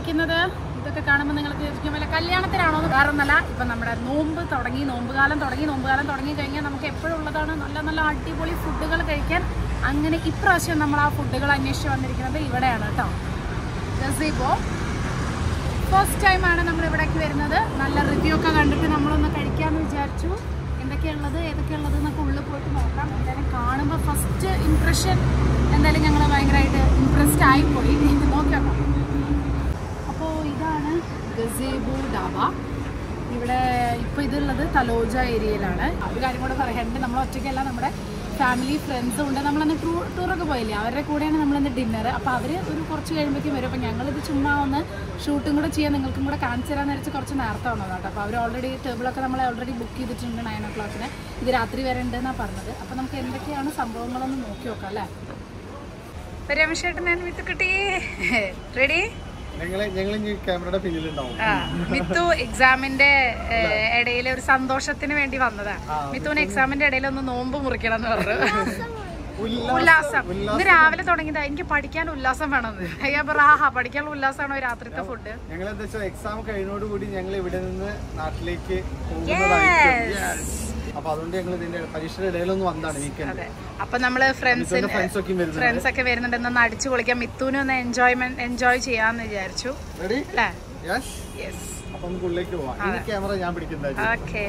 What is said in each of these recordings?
ഇരിക്കുന്നത് ഇതൊക്കെ കാണുമ്പോൾ നിങ്ങൾക്ക് വിചാരിക്കും വല്ല കല്യാണത്തിനാണോ എന്ന് വേറൊന്നല്ല ഇപ്പം നമ്മുടെ നോമ്പ് തുടങ്ങി നോമ്പ് കാലം തുടങ്ങി നോമ്പ് കാലം തുടങ്ങി കഴിഞ്ഞാൽ നമുക്ക് എപ്പോഴും ഉള്ളതാണ് നല്ല നല്ല അടിപൊളി ഫുഡുകൾ കഴിക്കാൻ അങ്ങനെ ഇപ്രാവശ്യം നമ്മൾ ആ ഫുഡുകൾ അന്വേഷിച്ച് വന്നിരിക്കുന്നത് ഇവിടെയാണ് കേട്ടോ ഗസീബോ ഫസ്റ്റ് ടൈമാണ് നമ്മൾ ഇവിടേക്ക് വരുന്നത് നല്ല റിവ്യൂ ഒക്കെ കണ്ടിട്ട് നമ്മളൊന്ന് കഴിക്കാമെന്ന് വിചാരിച്ചു എന്തൊക്കെയുള്ളത് ഏതൊക്കെയുള്ളത് എന്നൊക്കെ ഉള്ളിൽ പോയിട്ട് നോക്കാം എന്തായാലും കാണുമ്പോൾ ഫസ്റ്റ് ഇംപ്രഷൻ എന്തായാലും ഞങ്ങൾ ഭയങ്കരമായിട്ട് ഇംപ്രസ്ഡ് ആയിപ്പോയി ഇത് നോക്കി നോക്കാം അപ്പോൾ ഇതാണ് ഗസേബു ഡാബ ഇവിടെ ഇപ്പോൾ ഇതുള്ളത് തലോജ ഏരിയയിലാണ് ഒരു കാര്യം കൂടെ പറയാണ്ട് നമ്മൾ ഒറ്റയ്ക്കല്ല നമ്മുടെ ഫാമിലി ഫ്രണ്ട്സും ഉണ്ട് നമ്മളന്ന് ടൂർ ടൂറൊക്കെ പോയില്ലേ അവരുടെ കൂടെയാണ് നമ്മളിന്ന് ഡിന്നർ അപ്പോൾ അവർ ഒരു കുറച്ച് കഴിയുമ്പോഴേക്കും വരും അപ്പോൾ ഞങ്ങളിത് ചുമ്മാ ഒന്ന് ഷൂട്ടും കൂടെ ചെയ്യാൻ നിങ്ങൾക്കും കൂടെ കാണിച്ചു തരാമെന്ന് വെച്ച് കുറച്ച് നേരത്തെ വന്നതാണ് കേട്ടോ അപ്പോൾ അവർ ഓൾറെഡി ടേബിളൊക്കെ നമ്മൾ ഓൾറെഡി ബുക്ക് ചെയ്തിട്ടുണ്ട് നയൻ ഓ ക്ലോക്കിന് ഇത് രാത്രി വരെ ഉണ്ടെന്നാണ് പറഞ്ഞത് അപ്പോൾ നമുക്ക് എന്തൊക്കെയാണ് സംഭവങ്ങളൊന്ന് നോക്കി നോക്കാം അല്ലേ രമേശേട്ടൻ ഞാൻ വിത്ത് കിട്ടി റെഡി ഞങ്ങള് ഞങ്ങൾ ഇനി ക്യാമറയുടെ പിന്നിലുണ്ടാവും ആ, മിത്തു എക്സാമിന്റെ ഇടയിൽ ഒരു സന്തോഷത്തിന് വേണ്ടി വന്നതാ മിത്തുവിന് എക്സാമിന്റെ ഇടയിൽ ഒന്ന് നോമ്പ് മുറിക്കണം എന്ന് പറഞ്ഞു ഉല്ലാസം ഇന്ന് രാവിലെ തുടങ്ങിയതാ എനിക്ക് പഠിക്കാൻ ഉല്ലാസം വേണമെന്ന് അയ്യാ പറ ആഹാ പഠിക്കാനുള്ള ഉല്ലാസമാണോ രാത്രിത്തെ ഫുഡ് ഞങ്ങൾ എന്താ വെച്ചാൽ എക്സാം കഴിഞ്ഞോടുകൂടി ഞങ്ങൾ ഇവിടെ നിന്ന് നാട്ടിലേക്ക് പോകുന്നതായിരിക്കും അപ്പൊ അതുകൊണ്ട് ഞങ്ങൾ ഇതിന്റെ പരീക്ഷയുടെ ഇടയിലൊന്ന് വന്നതാണ് വീക്കെൻഡ് അതെ അപ്പൊ നമ്മള് ഫ്രണ്ട്സിന് ഫ്രണ്ട്സ് ഒക്കെ വരുന്നുണ്ട് ഫ്രണ്ട്സ് ഒക്കെ വരുന്നുണ്ട് ഒന്ന് അടിച്ചു പൊളിക്കാം മിത്തുവിന് ഒന്ന് എൻജോയ്മെന്റ് എൻജോയ് ചെയ്യാന്ന് വിചാരിച്ചു റെഡി അല്ലേ യെസ് യെസ് അപ്പൊ നമുക്ക് ഉള്ളിലേക്ക് പോവാം ഈ ക്യാമറ ഞാൻ പിടിക്കുന്നതായിരിക്കും ഓക്കെ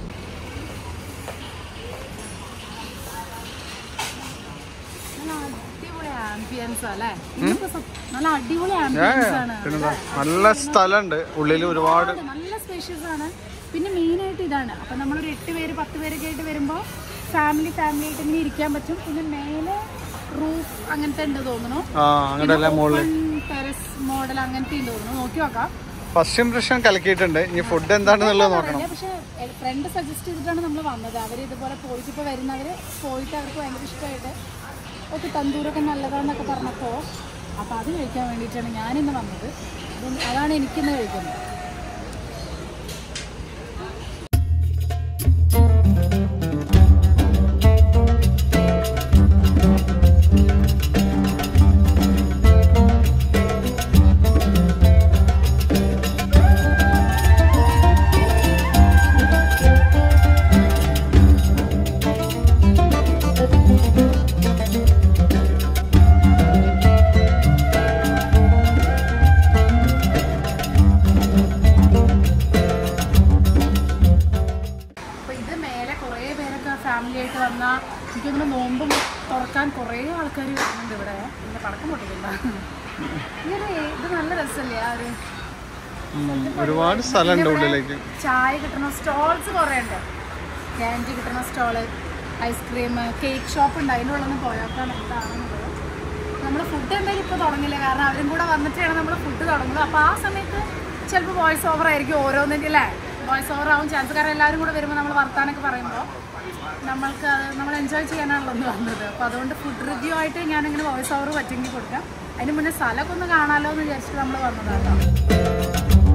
അടിപൊളി ആംബിയൻസ് അല്ലേ ഇന്നിപ്പോ സ- നല്ല അടിപൊളി ആംബിയൻസ് ആണ് പിന്നെന്താ നല്ല സ്ഥലമുണ്ട് ഉള്ളിൽ ഒരുപാട് ഒരുപാട് നല്ല സ്പേഷ്യസ് ആണ് പിന്നെ മെയിൻ ആയിട്ട് ഇതാണ് അപ്പൊ നമ്മളൊരു എട്ട് പേര് പത്ത് പേരൊക്കെ ആയിട്ട് വരുമ്പോൾ ഫാമിലി ഫാമിലി ആയിട്ട് ഇങ്ങനെ ഇരിക്കാൻ പറ്റും പിന്നെ മേലെ റൂഫ് അങ്ങനത്തെ ഉണ്ട് തോന്നുന്നു ആ അങ്ങോട്ട് എല്ലാം മുകളിൽ ടെറസ് മോഡൽ അങ്ങനത്തെ ഉണ്ട് തോന്നുന്നു നോക്കി നോക്കാം ഫസ്റ്റ് ഇംപ്രഷൻ കലക്കിയിട്ടുണ്ട് ഇനി ഫുഡ് എന്താണെന്നുള്ളത് നോക്കണം അറിയില്ല, പക്ഷെ ഫ്രണ്ട് സജസ്റ്റ് ചെയ്തിട്ടാണ് നമ്മൾ വന്നത് അവർ ഇതുപോലെ പോയിട്ട് ഇപ്പോൾ വരുന്നവർ പോയിട്ട് അവർക്ക് ഭയങ്കര ഇഷ്ടമായിട്ട് ഒക്കെ തന്തൂരൊക്കെ നല്ലതാന്നൊക്കെ പറഞ്ഞപ്പോൾ അപ്പോൾ അത് കഴിക്കാൻ വേണ്ടിയിട്ടാണ് ഞാനിന്ന് വന്നത് അപ്പം അതാണ് എനിക്കിന്ന് കഴിക്കുന്നത് അപ്പോൾ ഇത് മേലെ കുറേ പേരൊക്കെ ഫാമിലി ആയിട്ട് വന്ന എനിക്കൊന്ന് നോമ്പ് തുറക്കാൻ കുറേ ആൾക്കാർ വരുന്നുണ്ട് ഇവിടെ പിന്നെ പടക്കം പൊട്ടിക്കില്ല ഇങ്ങനെ ഇത് നല്ല രസമല്ലേ ആ ഒരു ഒരുപാട് സ്ഥലമുണ്ട് ഉള്ളിലേക്ക് ചായ കിട്ടുന്ന സ്റ്റോൾസ് കുറേ ഉണ്ട് ക്യാൻഡി കിട്ടുന്ന സ്റ്റോള് ഐസ്ക്രീം കേക്ക് ഷോപ്പ് ഉണ്ട് അതിൻ്റെ ഉള്ളിൽ നിന്ന് പോയാക്കാൻ എന്താണെന്നുള്ളത് നമ്മൾ ഫുഡ് എന്തായാലും ഇപ്പോൾ തുടങ്ങില്ല കാരണം അവരും കൂടെ വന്നിട്ടാണ് നമ്മൾ ഫുഡ് തുടങ്ങുന്നത് അപ്പോൾ ആ സമയത്ത് ചിലപ്പോൾ വോയിസ് ഓവർ ആയിരിക്കും ഓരോന്നിൻ്റെ അല്ലേ വോയിസ് ഓവർ ആവും ചാൻസ് കാരണം എല്ലാവരും കൂടെ വരുമ്പോൾ നമ്മൾ വർത്താനൊക്കെ പറയുമ്പോൾ നമ്മൾക്ക് അത് നമ്മൾ എൻജോയ് ചെയ്യാനാണല്ലോ ഒന്ന് വന്നത് അപ്പോൾ അതുകൊണ്ട് ഫുഡ് റിവ്യൂ ആയിട്ട് ഞാനിങ്ങനെ വോയിസ് ഓവർ പറ്റുമെങ്കിൽ കൊടുക്കാം അതിന് മുന്നേ സ്ഥലമൊക്കെ ഒന്ന് കാണാമല്ലോ എന്ന് വിചാരിച്ചിട്ട് നമ്മൾ വന്നതാണ് കേട്ടോ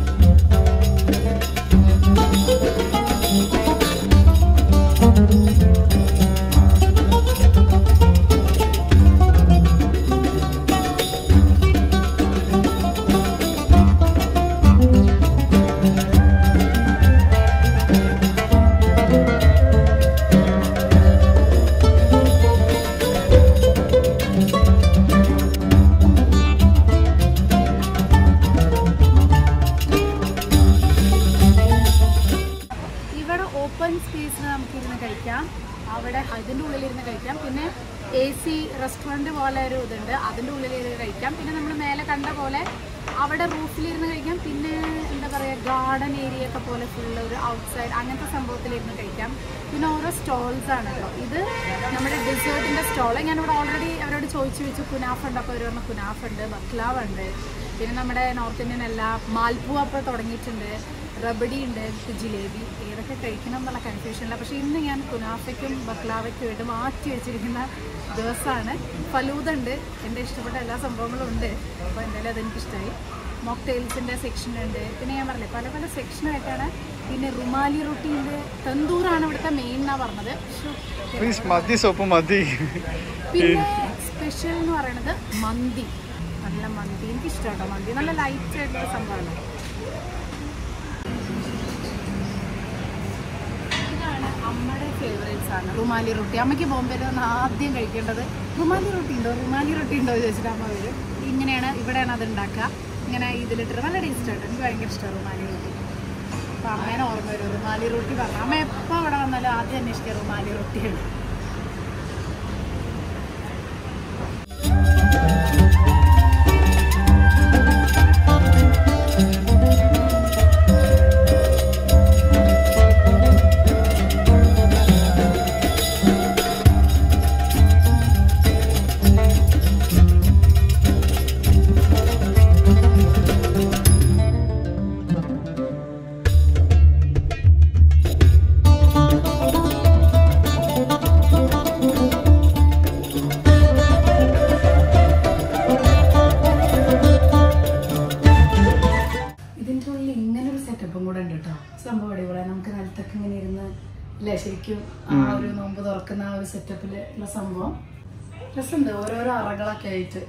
ഇവിടെ ഓപ്പൺ സ്പേസിൽ നമുക്ക് ഇരുന്ന് കഴിക്കാം അവിടെ അതിൻ്റെ ഉള്ളിലിരുന്ന് കഴിക്കാം പിന്നെ എ സി റെസ്റ്റോറൻറ്റ് പോലെ ഒരു ഇതുണ്ട് അതിൻ്റെ ഉള്ളിലിരുന്ന് കഴിക്കാം പിന്നെ നമ്മൾ മേലെ കണ്ട പോലെ അവിടെ റൂഫിലിരുന്ന് കഴിക്കാം പിന്നെ എന്താ പറയുക ഗാർഡൻ ഏരിയ ഒക്കെ പോലെ ഫുള്ള് ഒരു ഔട്ട്സൈഡ് അങ്ങനത്തെ സംഭവത്തിലിരുന്ന് കഴിക്കാം പിന്നെ ഓരോ സ്റ്റോൾസ് ആണ് കേട്ടോ ഇത് നമ്മുടെ ഡെസേർട്ടിൻ്റെ സ്റ്റോള് ഞാനിവിടെ ഓൾറെഡി അവരോട് ചോദിച്ചു വെച്ചു കുനാഫ് ഉണ്ട് അപ്പോൾ അവർ പറഞ്ഞു കുനാഫ് ഉണ്ട് ബക്ലാവ് ഉണ്ട് പിന്നെ നമ്മുടെ നോർത്ത് ഇന്ത്യൻ എല്ലാ മാൽപ്പൂ അപ്പോൾ തുടങ്ങിയിട്ടുണ്ട് റബഡി ഉണ്ട് ജിലേബി ഏതൊക്കെ കഴിക്കണം എന്നുള്ള കൺഫ്യൂഷനില്ല പക്ഷേ ഇന്ന് ഞാൻ കുനാഫയ്ക്കും ബക്ലാവയ്ക്കും ആയിട്ട് മാറ്റി വെച്ചിരിക്കുന്ന ദിവസമാണ് ഫലൂദ ഉണ്ട് എൻ്റെ ഇഷ്ടപ്പെട്ട എല്ലാ സംഭവങ്ങളും ഉണ്ട് അപ്പോൾ എന്തായാലും അതെനിക്കിഷ്ടമായി മോക്ടെയിൽസിൻ്റെ സെക്ഷൻ ഉണ്ട് പിന്നെ ഞാൻ പറഞ്ഞില്ലേ പല പല സെക്ഷനായിട്ടാണ് പിന്നെ റുമാലി റൊട്ടിൻ്റെ തന്തൂറാണ് ഇവിടുത്തെ മെയിൻ എന്നാണ് പറഞ്ഞത് ശ്ശോ, പ്ലീസ് മതി സോപ്പ് മതി പിന്നെ സ്പെഷ്യൽ എന്ന് പറയുന്നത് മന്തി നല്ല നല്ല മന്തി എനിക്ക് ഇഷ്ടമാണ് മന്തി നല്ല ലൈറ്റ് ആയിട്ടുള്ള സംഭവമാണ് ഇതാണ് അമ്മയുടെ ഫേവറേറ്റ്സ് ആണ് റുമാലി റൊട്ടി അമ്മയ്ക്ക് ബോംബെയിൽ വന്ന് ആദ്യം കഴിക്കേണ്ടത് റുമാലി റൊട്ടി ഉണ്ടോ റുമാലി റൊട്ടി ഉണ്ടോ എന്ന് ചോദിച്ചിട്ട് അമ്മ വരും ഇങ്ങനെയാണ് ഇവിടെയാണ് അത് ഉണ്ടാക്കുക ഇങ്ങനെ ഇതിലിട്ട് നല്ല ടേസ്റ്റ് ആണ് എനിക്ക് ഭയങ്കര ഇഷ്ടമാണ് റുമാലി റൊട്ടി അപ്പോൾ അമ്മേനെ ഓർമ്മ വരും റുമാലി റൊട്ടി പറഞ്ഞു അമ്മ എപ്പോൾ ഇവിടെ വന്നാലും ആദ്യം അന്വേഷിക്കുക റുമാലി റൊട്ടിയാണ് ഇതിൻ്റെ ഉള്ളിൽ ഇങ്ങനെ ഒരു സെറ്റപ്പും കൂടെ ഉണ്ട് കേട്ടോ സംഭവം അടിപൊളിയാണ് നമുക്ക് നിലത്തൊക്കെ ഇങ്ങനെ ഇരുന്ന് ഇല്ലേ ശരിക്കും ആ ഒരു നോമ്പ് തുറക്കുന്ന ആ ഒരു സെറ്റപ്പിൽ ഉള്ള സംഭവം രസമുണ്ട് ഓരോരോ അറകളൊക്കെ ആയിട്ട്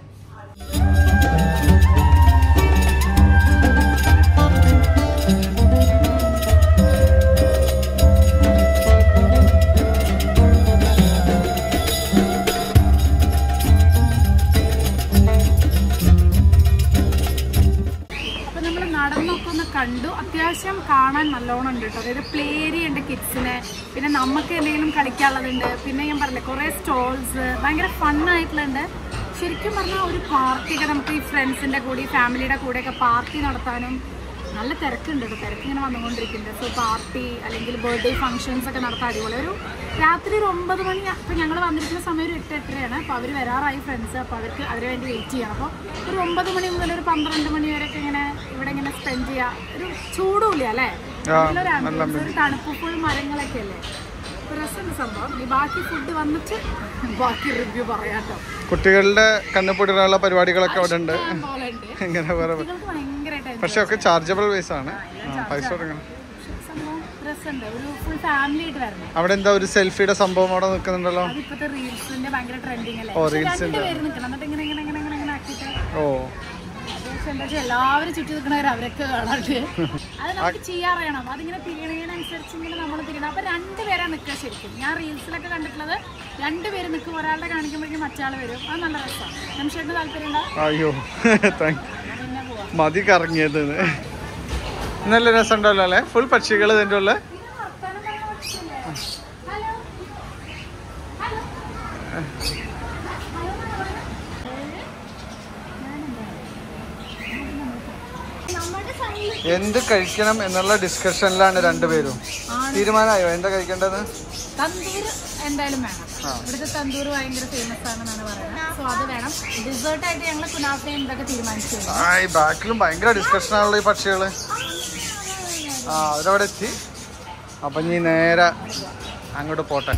അപ്പൊ നമ്മൾ നടന്നൊക്കെ ഒന്ന് കണ്ടു അത്യാവശ്യം കാണാൻ നല്ലോണം ഉണ്ട് കേട്ടോ അതായത് പ്ലേ ഏരിയ ഉണ്ട് കിഡ്സിന് പിന്നെ നമുക്ക് എന്തെങ്കിലും കളിക്കാനുള്ളതുണ്ട് പിന്നെ ഞാൻ പറഞ്ഞില്ലേ കുറേ സ്റ്റോൾസ് ഭയങ്കര ഫണ്ണായിട്ടുള്ളുണ്ട് ശരിക്കും പറഞ്ഞാൽ ഒരു പാർട്ടിയൊക്കെ നമുക്ക് ഈ ഫ്രണ്ട്സിന്റെ കൂടെ ഈ ഫാമിലിയുടെ കൂടെയൊക്കെ പാർട്ടി നടത്താനും നല്ല തിരക്കുണ്ട് കേട്ടോ തിരക്ക് ഇങ്ങനെ വന്നുകൊണ്ടിരിക്കുന്നുണ്ട് സോ പാർട്ടി അല്ലെങ്കിൽ ബർത്ത്ഡേ ഫംഗ്ഷൻസ് ഒക്കെ നടത്താൻ അടിപൊളി ഒരു രാത്രി ഒരു ഒമ്പത് മണി ഇപ്പം ഞങ്ങൾ വന്നിരിക്കുന്ന സമയം ഒരു എട്ട് എട്ടരയാണ് അപ്പോൾ അവർ വരാറായി ഫ്രണ്ട്സ് അപ്പോൾ അവർക്ക് അതിന് വേണ്ടി വെയിറ്റ് ചെയ്യണം അപ്പോൾ ഒരു ഒമ്പത് മണി മുതൽ ഒരു പന്ത്രണ്ട് മണി വരെയൊക്കെ ഇങ്ങനെ ഇവിടെ ഇങ്ങനെ സ്പെൻഡ് ചെയ്യുക ഒരു ചൂടുമില്ല അല്ലേ നല്ലൊരു ambience, ഒരു തണുപ്പ് ഫുൾ മരങ്ങളൊക്കെ അല്ലേ ഒരു രസമുണ്ട് സംഭവം ഈ ബാക്കി ഫുഡ് വന്നിട്ട് ബാക്കി റിവ്യൂ പറയാട്ടോ കുട്ടികളുടെ കണ്ണുപൊടിയുള്ള പരിപാടികളൊക്കെ അവിടെ ഉണ്ട് പോലെ ഉണ്ട് ഇങ്ങനെ വേറെ കുട്ടികൾക്ക് ഭയങ്കരമായിട്ട് പക്ഷെ ഒക്കെ ചാർജബിൾ ബേസ് ആണ് ആ, പൈസ കൊടുക്കണം സംഭവം രസമുണ്ട് ഒരു ഫുൾ ഫാമിലി ആയിട്ട് വരണം അവിടെ എന്താ ഒരു സെൽഫിയുടെ സംഭവം അവിടെ നിൽക്കുന്നുണ്ടല്ലോ അതിപ്പോഴത്തെ റീൽസിന്റെ ഭയങ്കര ട്രെൻഡിങ് അല്ലേ ഓ, പക്ഷെ reelsന്റെ. രണ്ടുപേര് നിൽക്കണം എന്നിട്ട് ഇങ്ങനെ ഇങ്ങനെ ഇങ്ങനെ ഇങ്ങനെ ഇങ്ങനെ ആക്കിയിട്ട് ഓ അത് പക്ഷെ എന്താ വെച്ചാൽ എല്ലാവരും ചുറ്റി നിൽക്കണവർ അവരൊക്കെ കാണാണ്ട് അത് നമുക്ക് ചെയ്യാറിയണം അതിങ്ങനെ തിരിയണതിനനുസരിച്ച് ഇങ്ങനെ നമ്മൾ തിരിയണം അപ്പൊ രണ്ടുപേരാണ് നിൽക്കുക ശരിക്കും ഞാൻ റീൽസിലൊക്കെ കണ്ടിട്ടുള്ളത് രണ്ടുപേര് നിൽക്കും ഒരാളുടെ കാണിക്കുമ്പോഴേക്കും മറ്റാൾ വരും അത് നല്ല രസമാണ് നിമിഷത്തിന് താല്പര്യം ഉണ്ടോ അയ്യോ താങ്ക് പിന്നെ പോവാം മതി കറങ്ങിയത് നല്ല രസമുണ്ടല്ലോ അല്ലേ ഫുൾ പക്ഷികൾ ഇതിൻ്റെ ഉള്ളിൽ ഇത് വർത്താനം പറയാൻ പറ്റില്ലേ? ഹലോ ഹലോ നമ്മുടെ സൈഡിൽ എന്ത് കഴിക്കണം എന്നുള്ള ഡിസ്കഷനിലാണ് രണ്ടുപേരും തീരുമാനമായോ എന്താ കഴിക്കേണ്ടത് തന്തൂർ എന്തായാലും വേണം ഇവിടുത്തെ തന്തൂർ ഭയങ്കര ഫേമസ് ആണെന്നാണ് പറയുന്നത് സോ അത് വേണം ഡെസേർട്ട് ആയിട്ട് ഞങ്ങൾ കുനാഫയും ഇതൊക്കെ തീരുമാനിച്ചു കഴിഞ്ഞു. ആ ഈ ബാക്കിലും ഭയങ്കര ഡിസ്കഷനാണല്ലോ ഈ പക്ഷികൾ ആ അവരവിടെ എത്തി അപ്പം നീ നേരെ അങ്ങോട്ട് പോട്ടെ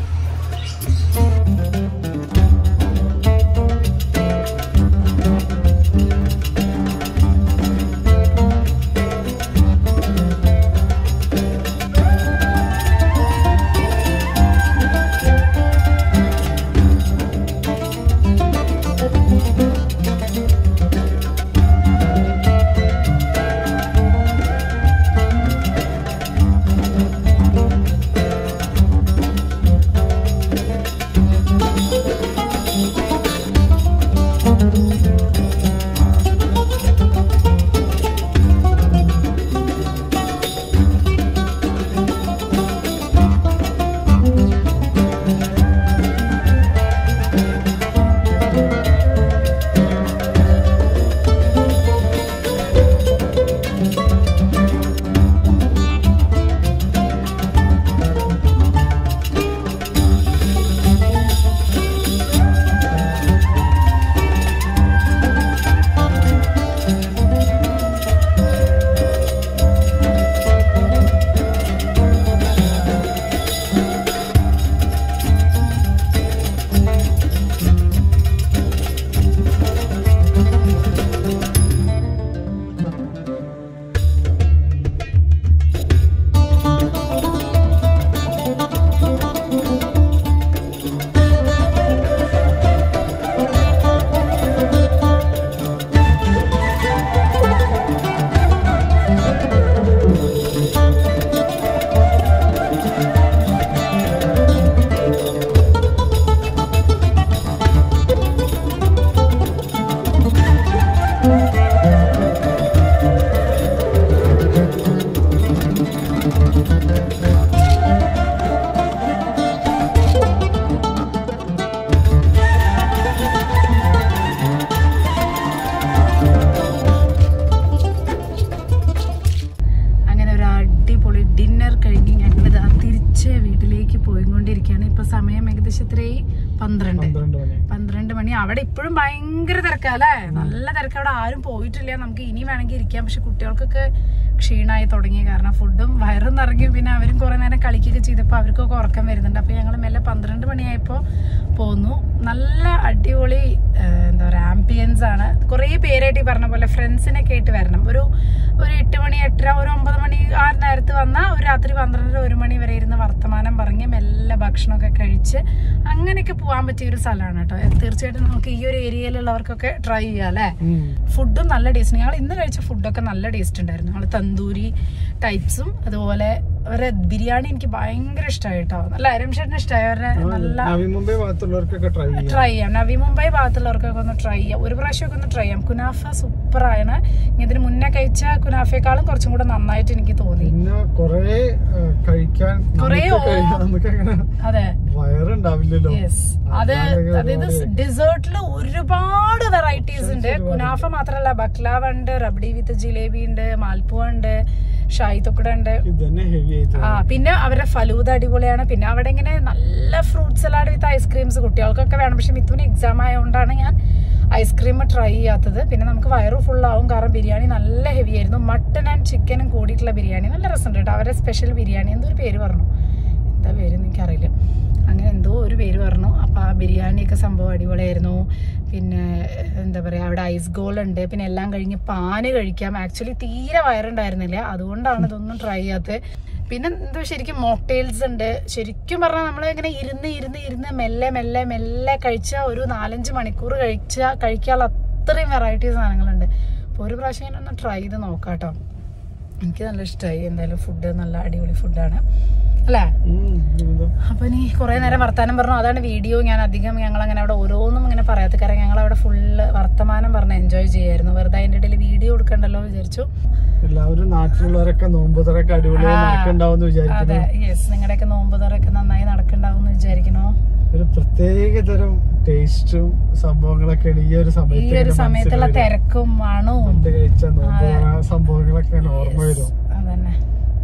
എത്രയായി പന്ത്രണ്ട് പന്ത്രണ്ട് മണി പന്ത്രണ്ട് മണി അവിടെ ഇപ്പോഴും ഭയങ്കര തിരക്കല്ലേ നല്ല തിരക്ക് അവിടെ ആരും പോയിട്ടില്ല നമുക്ക് ഇനി വേണമെങ്കിൽ ഇരിക്കാം പക്ഷെ കുട്ടികൾക്കൊക്കെ ക്ഷീണമായി തുടങ്ങി കാരണം ഫുഡും വയറും നിറങ്ങി പിന്നെ അവരും കുറെ നേരം കളിക്കുകയൊക്കെ ചെയ്തപ്പോൾ അവർക്കൊക്കെ ഉറക്കം വരുന്നുണ്ട് അപ്പോൾ ഞങ്ങൾ മെല്ലെ പന്ത്രണ്ട് മണിയായപ്പോൾ പോന്നു നല്ല അടിപൊളി ആ, എന്താ പറയുക ആംബിയൻസ് ആണ് കുറേ പേരായിട്ട് ഈ പറഞ്ഞ പോലെ ഫ്രണ്ട്സിനൊക്കെ ആയിട്ട് വരണം ഒരു ഒരു എട്ട് മണി എട്ടര ഒരു ഒമ്പത് മണി ആ നേരത്ത് വന്നാൽ ഒരു രാത്രി പന്ത്രണ്ടര ഒരു മണി വരെ ഇരുന്ന് വർത്തമാനം പറഞ്ഞ് മെല്ലെ ഭക്ഷണമൊക്കെ കഴിച്ച് അങ്ങനെയൊക്കെ പോകാൻ പറ്റിയ ഒരു സ്ഥലമാണ് കേട്ടോ തീർച്ചയായിട്ടും നമുക്ക് ഈ ഒരു ഏരിയയിലുള്ളവർക്കൊക്കെ ട്രൈ ചെയ്യാം അല്ലേ ഉം. ഫുഡും നല്ല ടേസ്റ്റ് ഞങ്ങൾ ഇന്ന് കഴിച്ച ഫുഡൊക്കെ നല്ല ടേസ്റ്റ് ഉണ്ടായിരുന്നു ഞങ്ങൾ തന്തൂരി ടൈപ്സും അതുപോലെ അവരുടെ ബിരിയാണി എനിക്ക് ഭയങ്കര ഇഷ്ടമായി കേട്ടോ നല്ല അരംഷേട്ടിന് ഇഷ്ടമായി അവരുടെ നല്ല നവി മുംബൈ ഭാഗത്തുള്ളവർക്കൊക്കെ ട്രൈ ചെയ്യാം ട്രൈ ചെയ്യാം നവി മുംബൈ ഭാഗത്തുള്ളവർക്കൊക്കെ ഒന്ന് ട്രൈ ചെയ്യാം ഒരു പ്രാവശ്യമൊക്കെ ഒന്ന് ട്രൈ ചെയ്യാം കുനാഫ സൂപ്പറാണ് ഇതിന് മുന്നേ കഴിച്ച കുനാഫയെക്കാളും കുറച്ചും കൂടെ നന്നായിട്ട് എനിക്ക് തോന്നി പിന്നെ കൊറേ ആ, കഴിക്കാൻ കുറേ നമുക്ക് ഓ- കഴി- നമുക്ക് അങ്ങനെ അതെ വയറുണ്ടാവില്ലല്ലോ യെസ് അത് അതായത് ഡെസേർട്ടിൽ ഒരുപാട് വെറൈറ്റീസ് ഉണ്ട് കുനാഫ മാത്രല്ല ബക്ലാവ ഉണ്ട് റബ്ഡി വിത്ത് ജിലേബി ഉണ്ട് മാൽപ്പുവ ഉണ്ട് ഷായി തൊക്കട ഉണ്ട് ഇത് തന്നെ ഹെവി ആയിട്ട് ആ പിന്നെ അവരുടെ ഫലൂദ അടിപൊളിയാണ് പിന്നെ അവിടെ ഇങ്ങനെ നല്ല ഫ്രൂട്ട് സലാഡ് വിത്ത് ഐസ്ക്രീംസ് കുട്ടികൾക്കൊക്കെ വേണം പക്ഷെ മിഥുന് എക്സാം ആയതുകൊണ്ടാണ് ഞാൻ ഐസ്ക്രീം ട്രൈ ചെയ്യാത്തത് പിന്നെ നമുക്ക് വയറ് full ആവും കാരണം ബിരിയാണി നല്ല ഹെവി ആയിരുന്നു മട്ടൺ ആൻഡ് ചിക്കനും കൂടിയിട്ടുള്ള ബിരിയാണി നല്ല രസമുണ്ട് കേട്ടോ അവരുടെ സ്പെഷ്യൽ ബിരിയാണി എന്തോ ഒരു പേര് പറഞ്ഞു എന്താ പേര് എനിക്കറിയില്ല അങ്ങനെ എന്തോ ഒരു പേര് പറഞ്ഞു അപ്പോൾ ആ ബിരിയാണിയൊക്കെ സംഭവം അടിപൊളിയായിരുന്നു പിന്നെ എന്താ പറയുക അവിടെ ഐസ് ഗോൾ ഉണ്ട് പിന്നെ എല്ലാം കഴിഞ്ഞ് പാന് കഴിക്കാം ആക്ച്വലി തീരെ വയറുണ്ടായിരുന്നില്ല അതുകൊണ്ടാണ് ഇതൊന്നും ട്രൈ ചെയ്യാത്തത് പിന്നെ എന്തോ ശരിക്കും മോക്ടെയിൽസ് ഉണ്ട് ശരിക്കും പറഞ്ഞാൽ നമ്മൾ ഇങ്ങനെ ഇരുന്ന് ഇരുന്ന് ഇരുന്ന് മെല്ലെ മെല്ലെ മെല്ലെ കഴിച്ച ഒരു നാലഞ്ച് മണിക്കൂർ കഴിച്ച കഴിക്കാനുള്ള അത്രയും വെറൈറ്റി സാധനങ്ങളുണ്ട് അപ്പോൾ ഒരു പ്രാവശ്യം ഞാൻ ഒന്ന് ട്രൈ ചെയ്ത് നോക്കാം കേട്ടോ എനിക്ക് നല്ല ഇഷ്ടമായി എന്തായാലും ഫുഡ് നല്ല അടിപൊളി ഫുഡാണ് അല്ലേ ഉം, ഇതെന്താ? അപ്പൊ ഇനി കുറെ നേരം വർത്താനം പറഞ്ഞു അതാണ് വീഡിയോ ഞാൻ അധികം ഞങ്ങൾ അങ്ങനെ അവിടെ ഓരോന്നും ഇങ്ങനെ പറയാത്ത കാരണം ഞങ്ങൾ അവിടെ ഫുള്ള് വർത്തമാനം പറഞ്ഞ് എൻജോയ് ചെയ്യായിരുന്നു വെറുതെ അതിന്റെ ഇടയിൽ വീഡിയോ എടുക്കണ്ടല്ലോ വിചാരിച്ചു എല്ലാവരും നാട്ടിലുള്ളവരൊക്കെ നോമ്പ് തുറക്കെ അടിപൊളിയായി നടക്കണ്ടാവും വിചാരിക്കുന്നു അതെ യെസ് നിങ്ങളുടെയൊക്കെ നോമ്പ് തുറയൊക്കെ നന്നായി നടക്കണ്ടാവും എന്ന് വിചാരിക്കണോ ഒരു പ്രത്യേക തരം ടേസ്റ്റും സംഭവങ്ങളൊക്കെയാണ് ഈ ഒരു ഈ സമയത്ത് ഒരു സമയത്തുള്ള തിരക്കും മണവും പണ്ട് കഴിച്ച നോമ്പ് തുറ സംഭവങ്ങളൊക്കെ ഇങ്ങനെ ഓർമ്മ വരും അതന്നെ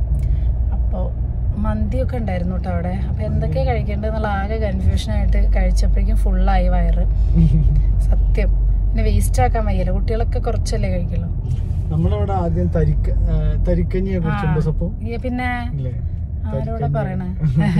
അപ്പോ മന്തിയൊക്കെ ഉണ്ടായിരുന്നു കേട്ടോ അവിടെ അപ്പൊ എന്തൊക്കെ കഴിക്കേണ്ടതെന്നുള്ള ആകെ കൺഫ്യൂഷൻ ആയിട്ട് കഴിച്ചപ്പോഴേക്കും ഫുള്ളായി വയറ് സത്യം പിന്നെ വേസ്റ്റ് ആക്കാൻ വയ്യല്ലോ കുട്ടികളൊക്കെ കുറച്ചല്ലേ കഴിക്കുള്ളൂ നമ്മളവിടെ ആദ്യം തരിക്ക ആ, തരിക്കഞ്ഞിയെ കുറിച്ചുണ്ട് സപ്പം ഈ പിന്നെ ഇല്ലേ ആരോടെ പറയണേ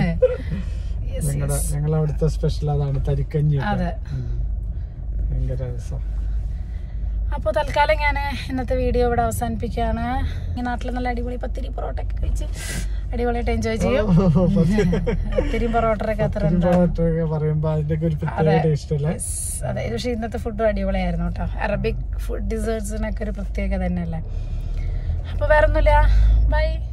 Yes, ഞങ്ങളുടെ yes. ഞങ്ങൾ അവിടുത്തെ സ്പെഷ്യൽ അതാണ് തരിക്കഞ്ഞി അതെ ഭയങ്കര രസം അപ്പോൾ തൽക്കാലം ഞാൻ ഇന്നത്തെ വീഡിയോ ഇവിടെ അവസാനിപ്പിക്കുകയാണ് ഈ നാട്ടിൽ നല്ല അടിപൊളി പത്തിരി പൊറോട്ട ഒക്കെ കഴിച്ച് അടിപൊളിയായിട്ട് എൻജോയ് ചെയ്യും പത്തിരിയും പൊറോട്ടയൊക്കെ അത്ര എന്താ പൊറോട്ടയൊക്കെ പറയുമ്പോ അതിന്റെ ഒരു പ്രത്യേക ടേസ്റ്റ് അല്ലേ Yes. അതെ പക്ഷെ ഇന്നത്തെ ഫുഡ് അടിപൊളിയായിരുന്നു കേട്ടോ അറബിക് ഫുഡ് ഡിസേർട്സിനൊക്കെ ഒരു പ്രത്യേകത തന്നെയല്ലേ അപ്പോൾ വേറെ ഒന്നുമില്ല ബൈ